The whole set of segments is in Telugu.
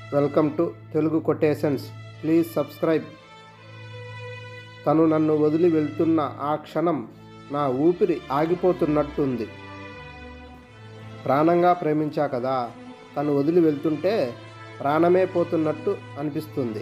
welcome to Telugu quotations please subscribe తను నన్ను వదిలి వెళ్తున్న ఆ క్షణం నా ఊపిరి ఆగిపోతున్నట్టుంది ప్రాణంగా ప్రేమించా కదా తను వదిలి వెళ్తుంటే ప్రాణమే పోతున్నట్టు అనిపిస్తుంది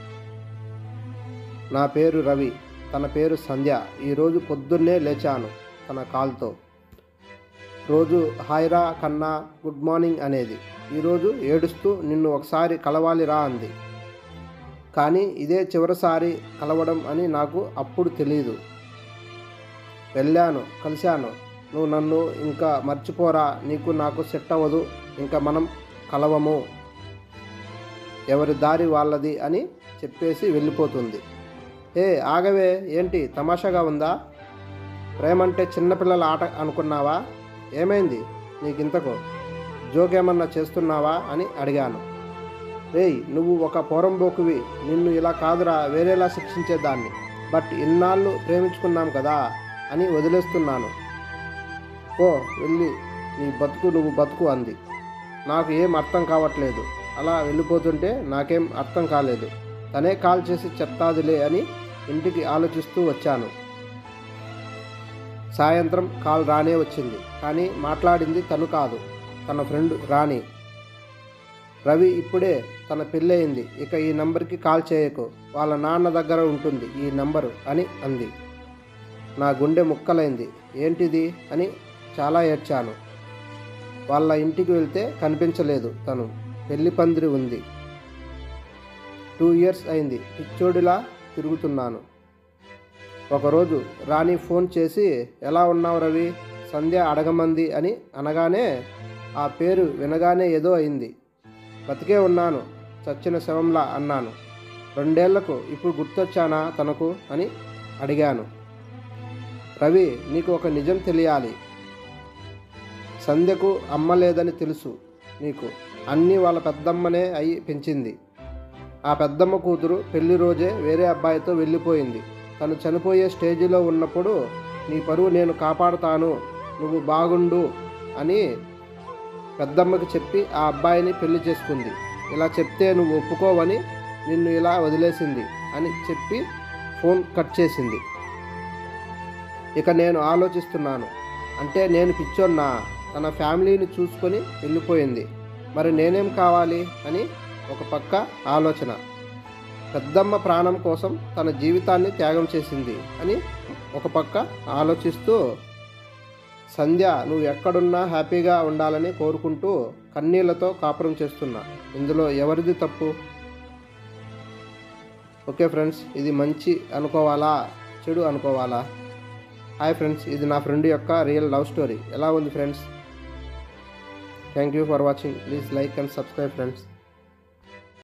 నా పేరు రవి తన పేరు సంధ్య ఈరోజు పొద్దున్నే లేచాను తన కాల్తో రోజు హాయ్రా కన్నా గుడ్ మార్నింగ్ అనేది ఈరోజు ఏడుస్తూ నిన్ను ఒకసారి కలవాలి రా అంది కానీ ఇదే చివరిసారి కలవడం అని నాకు అప్పుడు తెలియదు వెళ్ళాను కలిశాను నువ్వు నన్ను ఇంకా మర్చిపోరా నీకు నాకు సెట్ అవ్వదు ఇంకా మనం కలవము ఎవరి దారి వాళ్ళది అని చెప్పేసి వెళ్ళిపోతుంది ఏ ఆగవే ఏంటి తమాషాగా ఉందా ప్రేమంటే చిన్నపిల్లల ఆట అనుకున్నావా ఏమైంది నీకింతకు జోకేమన్నా చేస్తున్నావా అని అడిగాను రేయ్ నువ్వు ఒక పోరంబోకువి నిన్ను ఇలా కాదురా వేరేలా శిక్షించేదాన్ని బట్ ఇన్నాళ్ళు ప్రేమించుకున్నాం కదా అని వదిలేస్తున్నాను ఓ వెళ్ళి నీ బతుకు నువ్వు బతుకు అంది నాకు ఏం అర్థం కావట్లేదు అలా వెళ్ళిపోతుంటే నాకేం అర్థం కాలేదు తనే కాల్ చేసి చెప్తాదిలే అని ఇంటికి ఆలోచిస్తూ వచ్చాను సాయంత్రం కాల్ రానే వచ్చింది కానీ మాట్లాడింది తను కాదు తన ఫ్రెండ్ రాణి రవి ఇప్పుడే తన పెళ్ళయింది ఇక ఈ నంబర్కి కాల్ చేయకు వాళ్ళ నాన్న దగ్గర ఉంటుంది ఈ నంబరు అని అంది నా గుండె ముక్కలైంది ఏంటిది అని చాలా ఏడ్చాను వాళ్ళ ఇంటికి వెళ్తే కనిపించలేదు తను పెళ్లి పందిరి ఉంది టూ ఇయర్స్ అయింది పిచ్చోడిలా తిరుగుతున్నాను ఒకరోజు రాణి ఫోన్ చేసి ఎలా ఉన్నావు రవి సంధ్య అడగమంది అని అనగానే ఆ పేరు వినగానే ఏదో అయింది బతికే ఉన్నాను చచ్చిన శవంలా అన్నాను రెండేళ్లకు ఇప్పుడు గుర్తొచ్చానా తనకు అని అడిగాను రవి నీకు ఒక నిజం తెలియాలి సంధ్యకు అమ్మ లేదని తెలుసు నీకు అన్నీ వాళ్ళ పెద్దమ్మనే అయి పెంచింది ఆ పెద్దమ్మ కూతురు పెళ్లి రోజే వేరే అబ్బాయితో వెళ్ళిపోయింది తను చనిపోయే స్టేజిలో ఉన్నప్పుడు నీ పరువు నేను కాపాడుతాను నువ్వు బాగుండు అని పెద్దమ్మకి చెప్పి ఆ అబ్బాయిని పెళ్లి చేసుకుంది ఇలా చెప్తే నువ్వు ఒప్పుకోవని నిన్ను ఇలా వదిలేసింది అని చెప్పి ఫోన్ కట్ చేసింది ఇక నేను ఆలోచిస్తున్నాను అంటే నేను పిచ్చోన్నా తన ఫ్యామిలీని చూసుకొని వెళ్ళిపోయింది మరి నేనేం కావాలి అని ఒక పక్క ఆలోచన పెద్దమ్మ ప్రాణం కోసం తన జీవితాన్ని త్యాగం చేసింది అని ఒక పక్క ఆలోచిస్తూ సంధ్య నువ్వు ఎక్కడున్నా హ్యాపీగా ఉండాలని కోరుకుంటూ కన్నీళ్లతో కాపురం చేస్తున్నా ఇందులో ఎవరిది తప్పు ఓకే ఫ్రెండ్స్ ఇది మంచి అనుకోవాలా చెడు అనుకోవాలా హాయ్ ఫ్రెండ్స్ ఇది నా ఫ్రెండ్ యొక్క రియల్ లవ్ స్టోరీ ఎలా ఉంది friends thank you for watching please like and subscribe friends